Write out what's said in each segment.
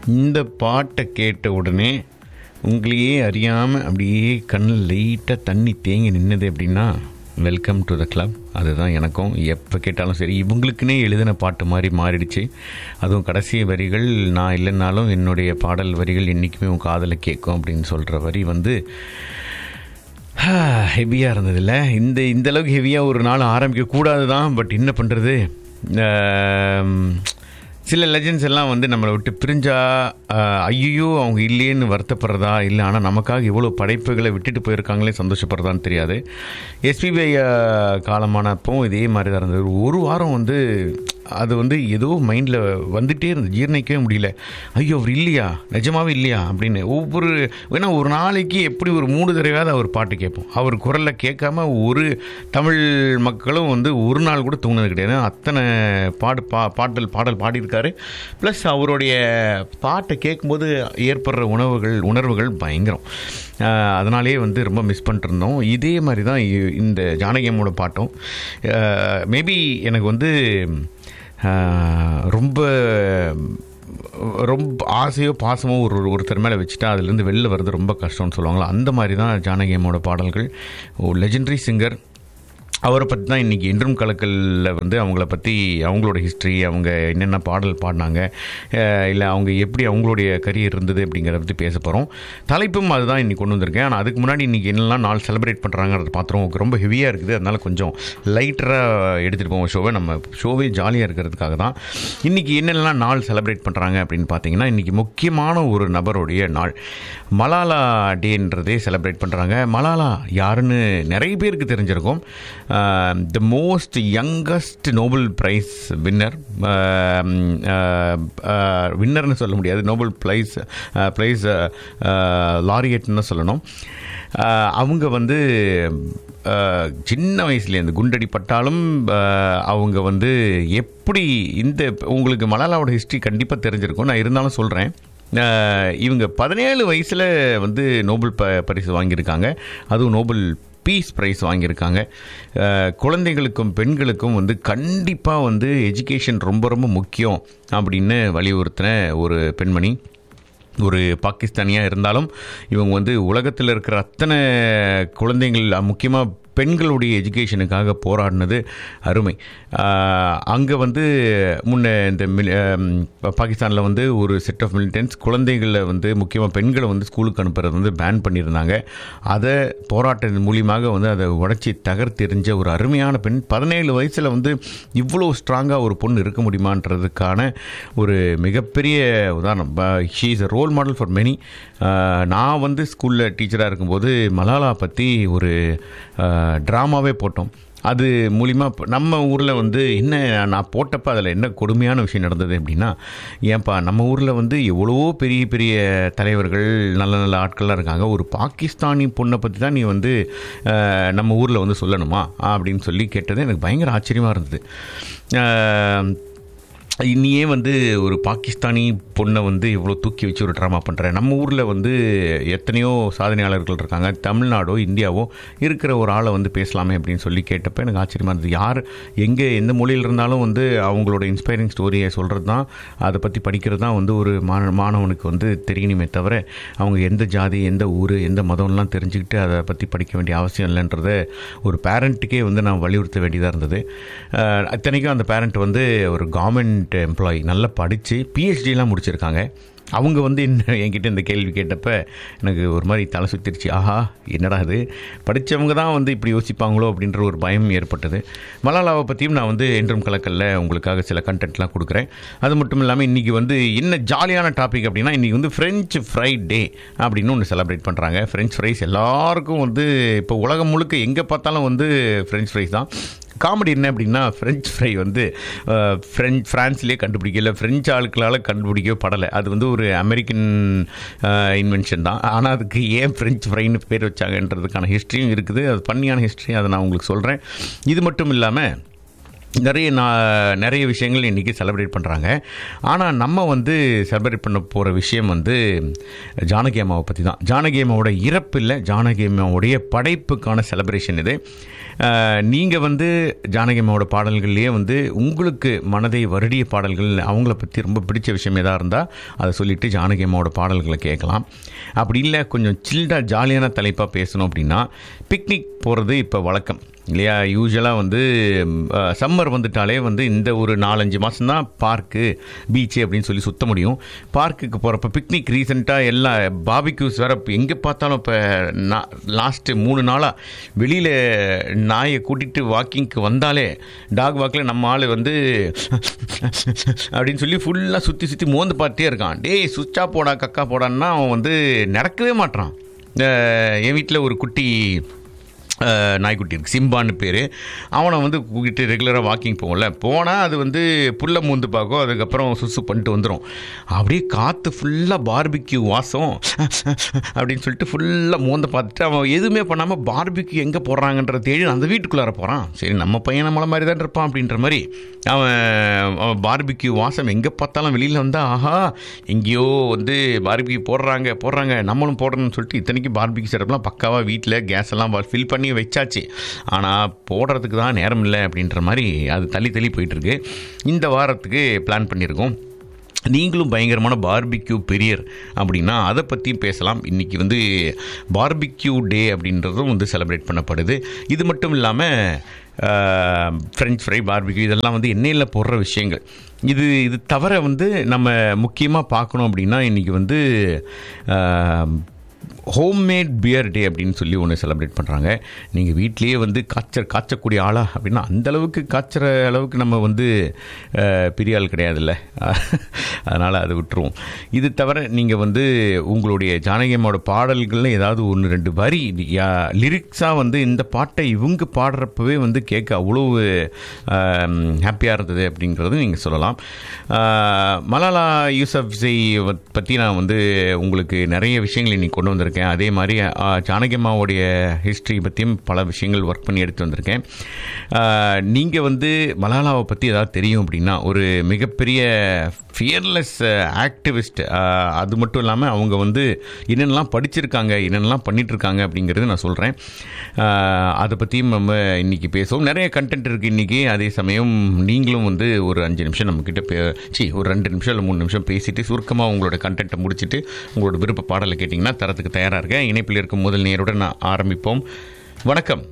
இந்த பாட்டை கேட்ட உடனே உங்களையே அறியாமல் அப்படியே கண்ணில் லைட்டாக தண்ணி தேங்கி நின்னது அப்படின்னா வெல்கம் டு த கிளப் அதுதான் எனக்கும் எப்போ கேட்டாலும் சரி இவங்களுக்குன்னே எழுதின பாட்டு மாதிரி மாறிடுச்சு அதுவும் கடைசி வரிகள் நான் இல்லைன்னாலும் என்னுடைய பாடல் வரிகள் என்றைக்குமே உன் காதலை கேட்கும் அப்படின்னு சொல்கிற வரி வந்து ஹெவியாக இருந்ததில்ல இந்த இந்த அளவுக்கு ஹெவியாக ஒரு நாள் ஆரம்பிக்க கூடாது தான் பட் என்ன பண்ணுறது சில லெஜண்ட்ஸ் எல்லாம் வந்து நம்மளை விட்டு பிரிஞ்சா ஐயோ அவங்க இல்லையேன்னு வருத்தப்படுறதா இல்லை ஆனால் நமக்காக இவ்வளோ படைப்புகளை விட்டுட்டு போயிருக்காங்களே சந்தோஷப்படுறதான்னு தெரியாது எஸ்பிபி காலமானப்போ இதே மாதிரி தான் இருந்தது ஒரு வாரம் வந்து அது வந்து ஏதோ மைண்டில் வந்துகிட்டே இருந்தது ஜீர்ணிக்கவே முடியல ஐயோ அவர் இல்லையா நிஜமாவே இல்லையா அப்படின்னு ஒவ்வொரு ஏன்னா ஒரு நாளைக்கு எப்படி ஒரு மூணு தடவையாவது அவர் பாட்டு கேட்போம் அவர் குரலில் கேட்காம ஒரு தமிழ் மக்களும் வந்து ஒரு நாள் கூட தூங்கினது கிடையாது அத்தனை பாடு பா பாடல் பாடல் பாடியிருக்காரு ப்ளஸ் அவருடைய பாட்டை கேட்கும்போது ஏற்படுற உணவுகள் உணர்வுகள் பயங்கரம் அதனாலே வந்து ரொம்ப மிஸ் பண்ணிருந்தோம் இதே மாதிரி தான் இந்த ஜானகியம்மோட பாட்டும் மேபி எனக்கு வந்து ரொம்ப ரொம்ப ஆசையோ பாசமோ ஒரு ஒருத்தர் மேலே வச்சுட்டா அதுலேருந்து வெளில வர்றது ரொம்ப கஷ்டம்னு சொல்லுவாங்களா அந்த மாதிரி தான் ஜானகியம்மோட பாடல்கள் லெஜெண்டரி சிங்கர் அவரை பற்றி தான் இன்றைக்கி என்றும் கலக்கலில் வந்து அவங்கள பற்றி அவங்களோட ஹிஸ்ட்ரி அவங்க என்னென்ன பாடல் பாடினாங்க இல்லை அவங்க எப்படி அவங்களுடைய கரியர் இருந்தது அப்படிங்கிறத பற்றி பேச போகிறோம் தலைப்பும் அதுதான் இன்றைக்கி கொண்டு வந்திருக்கேன் ஆனால் அதுக்கு முன்னாடி இன்றைக்கி என்னெல்லாம் நாள் செலிப்ரேட் பண்ணுறாங்கிறத பார்த்துறோம் ரொம்ப ஹெவியாக இருக்குது அதனால் கொஞ்சம் லைட்டராக எடுத்துகிட்டு போவோம் ஷோவை நம்ம ஷோவே ஜாலியாக இருக்கிறதுக்காக தான் இன்றைக்கி என்னெல்லாம் நாள் செலிப்ரேட் பண்ணுறாங்க அப்படின்னு பார்த்தீங்கன்னா இன்றைக்கி முக்கியமான ஒரு நபருடைய நாள் மலாலா டேன்றதே செலிப்ரேட் பண்ணுறாங்க மலாலா யாருன்னு நிறைய பேருக்கு தெரிஞ்சிருக்கும் the most youngest Nobel prize winner வின்னர்னு சொல்ல முடியாது நோபல் ப்ரைஸ் ப்ரைஸ் லாரியட்னு சொல்லணும் அவங்க வந்து சின்ன வயசுலேருந்து குண்டடிப்பட்டாலும் அவங்க வந்து எப்படி இந்த உங்களுக்கு மலாலாவோட ஹிஸ்ட்ரி கண்டிப்பாக தெரிஞ்சிருக்கும் நான் இருந்தாலும் சொல்கிறேன் இவங்க பதினேழு வயசில் வந்து நோபல் ப பரிசு வாங்கியிருக்காங்க அதுவும் நோபல் பீஸ் ப்ரைஸ் வாங்கியிருக்காங்க குழந்தைகளுக்கும் பெண்களுக்கும் வந்து கண்டிப்பாக வந்து எஜுகேஷன் ரொம்ப ரொம்ப முக்கியம் அப்படின்னு வலியுறுத்தின ஒரு பெண்மணி ஒரு பாகிஸ்தானியாக இருந்தாலும் இவங்க வந்து உலகத்தில் இருக்கிற அத்தனை குழந்தைங்கள் முக்கியமாக பெண்களுடைய எஜுகேஷனுக்காக போராடினது அருமை அங்கே வந்து முன்ன இந்த பாகிஸ்தானில் வந்து ஒரு செட் ஆஃப் மிலிட்டன்ஸ் குழந்தைகளை வந்து முக்கியமாக பெண்களை வந்து ஸ்கூலுக்கு அனுப்புறது வந்து பேன் பண்ணியிருந்தாங்க அதை போராட்டத்தின் மூலியமாக வந்து அதை உடச்சி தகர்த்தெறிஞ்ச ஒரு அருமையான பெண் பதினேழு வயசில் வந்து இவ்வளோ ஸ்ட்ராங்காக ஒரு பொண்ணு இருக்க முடியுமான்றதுக்கான ஒரு மிகப்பெரிய உதாரணம் she is a role model for many நான் வந்து ஸ்கூலில் டீச்சராக இருக்கும்போது மலாலா பற்றி ஒரு ட்ராமாவே போட்டோம் அது மூலிமா நம்ம ஊரில் வந்து என்ன நான் போட்டப்போ அதில் என்ன கொடுமையான விஷயம் நடந்தது அப்படின்னா ஏன்பா நம்ம ஊரில் வந்து எவ்வளவோ பெரிய பெரிய தலைவர்கள் நல்ல நல்ல ஆட்கள்லாம் இருக்காங்க ஒரு பாகிஸ்தானி பொண்ணை பற்றி தான் நீ வந்து நம்ம ஊரில் வந்து சொல்லணுமா அப்படின்னு சொல்லி கேட்டது எனக்கு பயங்கர ஆச்சரியமாக இருந்தது இன்னியே வந்து ஒரு பாகிஸ்தானி பொண்ணை வந்து இவ்வளோ தூக்கி வச்சு ஒரு ட்ராமா பண்ணுறேன் நம்ம ஊரில் வந்து எத்தனையோ சாதனையாளர்கள் இருக்காங்க தமிழ்நாடோ இந்தியாவோ இருக்கிற ஒரு ஆளை வந்து பேசலாமே அப்படின்னு சொல்லி கேட்டப்போ எனக்கு ஆச்சரியமாக இருந்தது யார் எங்கே எந்த மொழியில் இருந்தாலும் வந்து அவங்களோட இன்ஸ்பைரிங் ஸ்டோரியை சொல்கிறது தான் அதை பற்றி படிக்கிறது தான் வந்து ஒரு மாண மாணவனுக்கு வந்து தெரியணுமே தவிர அவங்க எந்த ஜாதி எந்த ஊர் எந்த மதம்லாம் தெரிஞ்சுக்கிட்டு அதை பற்றி படிக்க வேண்டிய அவசியம் இல்லைன்றத ஒரு பேரண்ட்டுக்கே வந்து நான் வலியுறுத்த வேண்டியதாக இருந்தது அத்தனைக்கும் அந்த பேரண்ட் வந்து ஒரு கவர்மெண்ட் எம்ப்ளாயி நல்லா படித்து பிஹெச்டிலாம் முடிச்சிருக்காங்க அவங்க வந்து என்ன என்கிட்ட இந்த கேள்வி கேட்டப்ப எனக்கு ஒரு மாதிரி தலை சுத்திருச்சு ஆஹா என்னடா அது படித்தவங்க தான் வந்து இப்படி யோசிப்பாங்களோ அப்படின்ற ஒரு பயம் ஏற்பட்டது மலாலாவை பற்றியும் நான் வந்து என்றும் கலக்கல்ல உங்களுக்காக சில கண்டென்ட்லாம் கொடுக்குறேன் அது மட்டும் இல்லாமல் இன்றைக்கி வந்து என்ன ஜாலியான டாபிக் அப்படின்னா இன்றைக்கி வந்து ஃப்ரெஞ்ச் ஃப்ரை டே அப்படின்னு ஒன்று செலிப்ரேட் பண்ணுறாங்க ஃப்ரெஞ்ச் ஃப்ரைஸ் எல்லாருக்கும் வந்து இப்போ உலகம் முழுக்க எங்கே பார்த்தாலும் வந்து ஃப்ரெஞ்ச் ஃப்ரைஸ் தான் காமெடி என்ன அப்படின்னா ஃப்ரெஞ்ச் ஃப்ரை வந்து ஃப்ரெஞ்ச் ஃப்ரான்ஸ்லேயே கண்டுபிடிக்கல ஃப்ரெஞ்ச் ஆட்களால் கண்டுபிடிக்கவே படலை அது வந்து ஒரு அமெரிக்கன் இன்வென்ஷன் தான் ஆனால் அதுக்கு ஏன் ஃப்ரெஞ்ச் ஃப்ரைன்னு பேர் வச்சாங்கன்றதுக்கான ஹிஸ்ட்ரியும் இருக்குது அது பண்ணியான ஹிஸ்ட்ரி அதை நான் உங்களுக்கு சொல்கிறேன் இது மட்டும் இல்லாமல் நிறைய நா- நிறைய விஷயங்கள் இன்றைக்கி செலிப்ரேட் பண்ணுறாங்க ஆனால் நம்ம வந்து செலிப்ரேட் பண்ண போகிற விஷயம் வந்து ஜானகி அம்மாவை பற்றி தான் ஜானகி அம்மாவோட இறப்பு இல்லை ஜானகி அம்மாவுடைய படைப்புக்கான செலிப்ரேஷன் இது நீங்கள் வந்து ஜானகி அம்மாவோட பாடல்கள்லேயே வந்து உங்களுக்கு மனதை வருடிய பாடல்கள் அவங்கள பற்றி ரொம்ப பிடிச்ச விஷயம் எதாக இருந்தால் அதை சொல்லிவிட்டு ஜானகி அம்மாவோட பாடல்களை கேட்கலாம் அப்படி இல்லை கொஞ்சம் சில்டாக ஜாலியான தலைப்பாக பேசணும் அப்படின்னா பிக்னிக் போகிறது இப்போ வழக்கம் இல்லையா யூஸ்வலாக வந்து சம்மர் வந்துட்டாலே வந்து இந்த ஒரு நாலஞ்சு மாதம் தான் பார்க்கு பீச்சு அப்படின்னு சொல்லி சுத்த முடியும் பார்க்குக்கு போகிறப்ப பிக்னிக் ரீசெண்டாக எல்லா பாபிக்யூஸ் வேறு எங்கே பார்த்தாலும் இப்போ நான் லாஸ்ட்டு மூணு நாளாக வெளியில் நாயை கூட்டிகிட்டு வாக்கிங்க்கு வந்தாலே டாக் வாக்கில் நம்ம ஆள் வந்து அப்படின்னு சொல்லி ஃபுல்லாக சுற்றி சுற்றி மோந்து பார்த்துட்டே இருக்கான் டேய் சுவிட்சா போடா கக்கா போடான்னா அவன் வந்து நடக்கவே மாட்றான் அஹ் என் வீட்டில் ஒரு குட்டி அஹ், நாய்க்குட்டி இருக்குது சிம்பான்னு பேர் அவனை வந்து கூட்டிட்டு ரெகுலராக வாக்கிங் போகல போனால் அது வந்து புல்லை மூந்து பார்க்கும் அதுக்கப்புறம் சுசு பண்ணிட்டு வந்துடும் அப்படியே காற்று ஃபுல்லாக பார்பிக்யூ வாசம் அப்படின்னு சொல்லிட்டு ஃபுல்லாக மோந்த பார்த்துட்டு அவன் எதுவுமே பண்ணாமல் பார்பிக்யூ எங்கே போடுறாங்கன்ற தேடி அந்த வீட்டுக்குள்ளார போகிறான் சரி நம்ம பையன் நம்மளை மாதிரி தான் இருப்பான் அப்படின்ற மாதிரி அவன் அவன் பார்பிக்யூ வாசம் எங்கே பார்த்தாலும் வெளியில் வந்தால் ஆஹா எங்கேயோ வந்து பார்பிக்யூ போடுறாங்க போடுறாங்க நம்மளும் போடணும்னு சொல்லிட்டு இத்தனைக்கு பார்பிக்யூ செட்டப்லாம் பக்காவாக வீட்டில் கேஸ் எல்லாம் ஃபில் பண்ணி வச்சாச்சு ஆனால் போடுறதுக்கு தான் நேரம் இல்லை அப்படின்ற மாதிரி அது தள்ளி தள்ளி போயிட்டுருக்கு இந்த வாரத்துக்கு பிளான் பண்ணியிருக்கோம் நீங்களும் பயங்கரமான பார்பிக்யூ பெரியர் அப்படின்னா அதை பற்றியும் பேசலாம் இன்றைக்கி வந்து பார்பிக்யூ டே அப்படின்றதும் வந்து செலிப்ரேட் பண்ணப்படுது இது மட்டும் இல்லாமல் ஃப்ரெஞ்ச் ஃப்ரை பார்பிக்யூ இதெல்லாம் வந்து எண்ணெயில் போடுற விஷயங்கள் இது இது தவிர வந்து நம்ம முக்கியமாக பார்க்கணும் அப்படின்னா இன்றைக்கி வந்து ஹோம்மேட் பியர் டே அப்படின்னு சொல்லி ஒன்று செலிப்ரேட் பண்ணுறாங்க நீங்கள் வீட்லேயே வந்து காய்ச்ச காய்ச்சக்கூடிய ஆளா அப்படின்னா அந்த அளவுக்கு காய்ச்சற அளவுக்கு நம்ம வந்து அஹ், பெரிய ஆள் கிடையாதுல்ல அதனால் அதை விட்டுருவோம் இது தவிர நீங்கள் வந்து உங்களுடைய ஜானகி அம்மாவோட பாடல்களில் ஏதாவது ஒன்று ரெண்டு வரி லிரிக்ஸாக வந்து இந்த பாட்டை இவங்க பாடுறப்பவே வந்து கேட்க அவ்வளோ ஹாப்பியாக இருந்தது அப்படிங்கிறது நீங்கள் சொல்லலாம் அஹ், மலாலா யூசப் ஜெய் பற்றி நான் வந்து உங்களுக்கு நிறைய விஷயங்கள் இன்னைக்கு கொண்டு வந்திருக்கேன் அதே மாதிரி அஹ், ஜானகி அம்மாவுடைய ஹிஸ்ட்ரி பற்றியும் பல விஷயங்கள் ஒர்க் பண்ணி எடுத்து வந்திருக்கேன் நீங்கள் வந்து மலாலாவை பற்றி ஏதாவது தெரியும் அப்படின்னா ஒரு மிகப்பெரிய ஃபியர்லெஸ் ஆக்டிவிஸ்ட் அது மட்டும் இல்லாமல் அவங்க வந்து என்னென்னலாம் படிச்சிருக்காங்க என்னென்னலாம் பண்ணிட்டு இருக்காங்க அப்படிங்கிறது நான் சொல்கிறேன் அதை பற்றியும் நம்ம இன்றைக்கி பேசுவோம் நிறைய கண்டென்ட் இருக்குது இன்றைக்கி அதே சமயம் நீங்களும் வந்து ஒரு அஞ்சு நிமிஷம் நம்மக்கிட்ட பே சி ஒரு ரெண்டு நிமிஷம் இல்லை மூணு நிமிஷம் பேசிட்டு சுருக்கமாக உங்களோட கண்டென்ட்டை முடிச்சுட்டு உங்களோட விருப்ப பாடலை கேட்டிங்கன்னா தரத்துக்கு தயாராக இருக்கேன் இணைப்பில் இருக்கும் முதல் நேருடன் நான் ஆரம்பிப்போம் வணக்கம்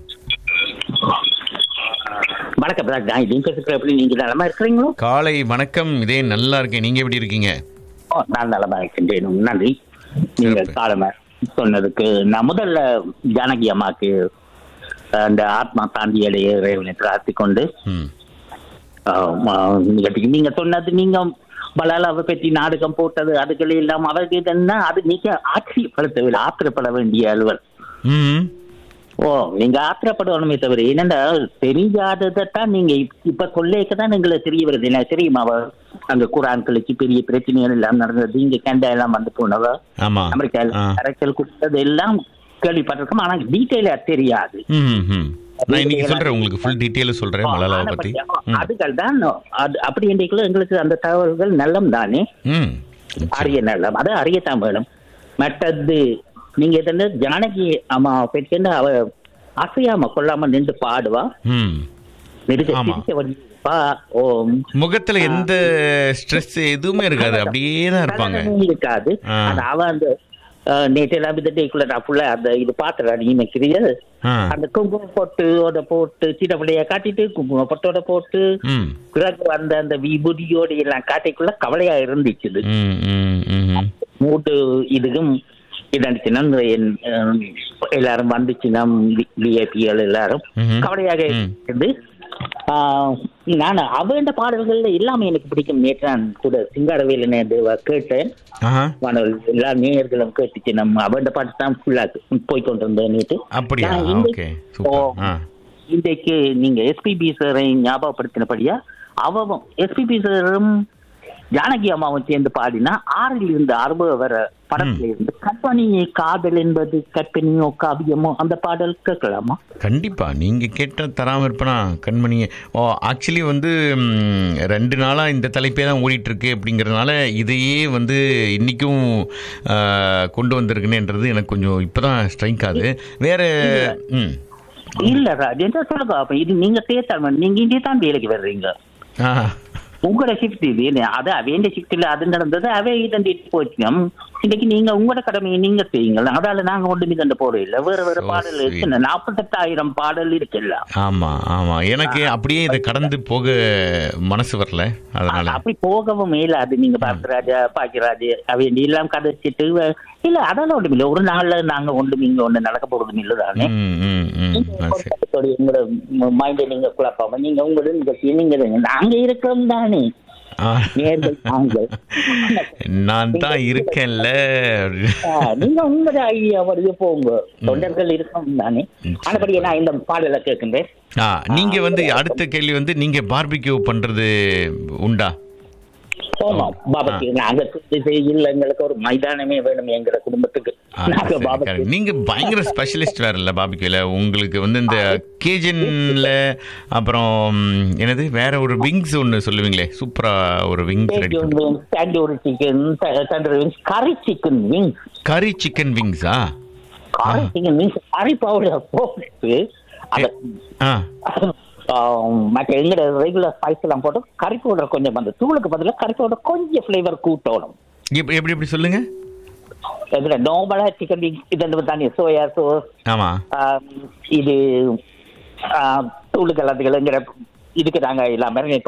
வணக்கம் பிரதர். நான் இதையும் பேசுகிறேன் எப்படி நீங்க நலமா இருக்கிறீங்களோ காலை வணக்கம் இதே நல்லா இருக்கேன் நீங்கள் எப்படி இருக்கீங்க ஓ, நான் நலமா இருக்கின்றேன் நன்றி நீங்க சிறப்பு. காலம சொன்னதுக்கு நான் முதல்ல ஜானகி அம்மாக்கு அஹ், அந்த ஆத்மா தாண்டியடைய இறைவனை பிரார்த்தி கொண்டு ம் அஹ், ம- நிகழ்ச்சிக்கு நீங்க சொன்னது நீங்க பலாலாவை பற்றி நாடகம் போட்டது அதுகள் எல்லாம் அவருக்கு என்ன அது நீங்க ஆச்சரியப்படுத்தவில்லை ஆத்திரப்பட வேண்டிய அலுவல் ம் ஓ நீங்க ஆத்திரப்படணுமே தவிர என்னண்டா தெரியாததான் நீங்க இப்ப- இப்ப சொல்லேக்க தான் எங்களுக்கு தெரிய வருது என்ன தெரியுமா அவ அங்க குரான் கழிச்சு பெரிய பிரச்சனைகள் எல்லாம் நடந்தது இங்க கண்டா எல்லாம் வந்து போனவ ஆமாம் அமெரிக்காவில் ஆ அரசியல் கொடுத்தது எல்லாம் கேள்விப்பட்டிருக்கோம் ஆனா டீட்டெயிலா தெரியாது ம் ம் நான் இன்னைக்கு சொல்கிறேன் உங்களுக்கு ஃபுல் டீட்டெயிலும் சொல்கிறேன் மலாலாவை ஆனா பற்றி பத்தி- அதுகள் தான் அது அப்படி என்றைக்குள்ள எங்களுக்கு அந்த தகவல்கள் நல்லம் தானே ம் அறிய நல்லம் அதை அறியத்தான் வேணும் மற்றது நீங்க இதுல ஜானகி அம்மா பற்றி அவ அசையாம கொள்ளாம நின்று பாடுவா ம் நெடுக ஆமா. சிரிக்க வருவா ஓம் முகத்துல எந்த ஸ்ட்ரெஸ் எதுவுமே இருக்காது அப்படியே தான் இருப்பாங்க தலகணமும் இருக்காது ஆ. ஆனா அவ அந்த நேற்று எல்லாம் இந்த டேக்குள்ள நான் ஃபுல்லா அந்த இது பாத்துறேன் நீ நினைக்கிறிய ஆ அந்த குங்குமம் போட்டு போட்டு சின்ன பிள்ளைய காட்டிட்டு குங்கும பொட்டோட போட்டு ம் பிறகு அந்த அந்த விபூதியோட எல்லாம் காட்டிக்குள்ள கவலையா இருந்துச்சு இது. ம் ம் ம் மூட்டு இதுக்கும் இதாச்சுன்னா எல்லாரும் வந்துச்சுன்னா விஐபிகள் எல்லாரும் ம்ஹும். கவலையாக ம். இருந்து ஆஹ், நான் அவண்ட பாடல்கள்ல எல்லாமே எனக்கு பிடிக்கும் நேற்று நான் கூட சிங்காரவேல நேற்று கேட்டேன் ஆஹா மாணவர்கள் எல்லா நேயர்களும் கேட்டுச்சு நம்ம அவண்ட பாட்டு தான் ஃபுல்லா போய் கொண்டு இருந்தேன் நேற்று அப்படியா நான் இந்த- ஓகே ஓ, சூப்பர் ஆ இன்றைக்கு நீங்க எஸ்பிபி சாரை ஞாபகப்படுத்தினபடியா அவவும் எஸ்பிபி சாரும் ஜானகி அம்மாவும் சேர்ந்து பாடினா ஆறில் இருந்து அறுபது வர படத்துல இருந்து கற்பனை காதல் என்பது கற்பனையோ காவியமோ அந்த பாடல் கேட்கலாமா கண்டிப்பா நீங்க கேட்ட தராம இருப்பனா கண்மணியே ஓ ஆக்சுவலி வந்து ம், ரெண்டு நாளா இந்த தலைப்பே தான் ஓடிட்டு இருக்கு அப்படிங்கறதுனால இதையே வந்து இன்னைக்கும் ஆ, கொண்டு வந்திருக்குனேன்றது எனக்கு கொஞ்சம் இப்பதான் ஸ்ட்ரைக் ஆகுது வேற ம் இல்ல ராஜ் என்ன சொல்லுங்க அப்ப இது நீங்க தேர்த்தாள் நீங்க இங்கே தான் வேலைக்கு வர்றீங்க ஆ உங்களோட ஷிஃப்ட் இது என்ன? அது அவேண்ட ஷிஃப்ட்ல அது நடந்தது அவே இதண்டிட்டு போச்சு இன்னைக்கு நீங்க உங்களோட கடமையை நீங்க செய்யுங்க அதால நாங்க ஒன்று மிதண்ட போறோம் இல்ல வேற வேற So பாடல் sweet. இருக்கு நாற்பத்தெட்டாயிரம் பாடல் இருக்குல்ல ஆமா ஆமா எனக்கு அப்படியே இதை கடந்து போக மனசு வரல அதனால அப்படி போகவும் மேலாது நீங்க பாரதராஜா பாக்கியராஜ் அவேண்டி எல்லாம் கதைச்சிட்டு வ- இல்ல அதெல்லாம் ஒண்ணும் இல்ல ஒரு நாள்ல நாங்க ஒன்றும் இங்க ஒண்ணு நடக்க போறதும் இல்லதானே ம் ம் ம் அது சரி. நீங்க உங்களோட மைண்ட நீங்க குழப்பாம நீங்க உங்களோட நிகழ்ச்சியை நீங்க இருங்க. நாங்க இருக்கிறோம் தானே ஆ. நேர்கள் நாங்கள் நான் தான் இருக்கேன்ல ஆ, நீங்க உங்களோட ஐடியா வழியே போங்க தொண்டர்கள் இருக்கோம் தானே ஆனபடியே நான் இந்த பாடலை கேட்கின்றேன் ஆ நீங்க வந்து அடுத்த கேள்வி வந்து நீங்க பார்பிக்யூ பண்றது உண்டா ஆமா பாபாக்கு நாங்க இது இல்ல எங்களுக்கு ஒரு மைதானமே வேணும் எங்க குடும்பத்துக்கு ஆ, நாங்க சரி, பாபாக்கு correct. நீங்க பயங்கர ஸ்பெஷலிஸ்ட் வேற இல்ல பாபிக்யூல உங்களுக்கு வந்து இந்த கேஜன்ல அப்புறம் ம், என்னது வேற ஒரு விங்ஸ் ஒன்னு சொல்லுவீங்களே சூப்பரா ஒரு wings ready tandoori chicken tandoori wings curry chicken wings curry chicken விங்ஸா கறி சிக்கன் விங்ஸ் கறி பவுடர் போட்டு அத ஆ ஆம், மற்ற எங்கட ரெகுலர் ஸ்பைஸ் எல்லாம் போட்டு கறி பவுடர் கொஞ்சம் அந்த தூளுக்கு பதிலா கறி பவுடர் கொஞ்சம் ஃப்ளேவர் கூட்டணும் எப்படி எப்படி எப்படி சொல்லுங்க எங்கட நார்மலா சிக்கன் விங்ஸ் இது தானே சோயா சோஸ் ஆமா இது தூளுக்கு எல்லாத்துக்கும் எங்கட இதுக்கு நாங்க இல்லாம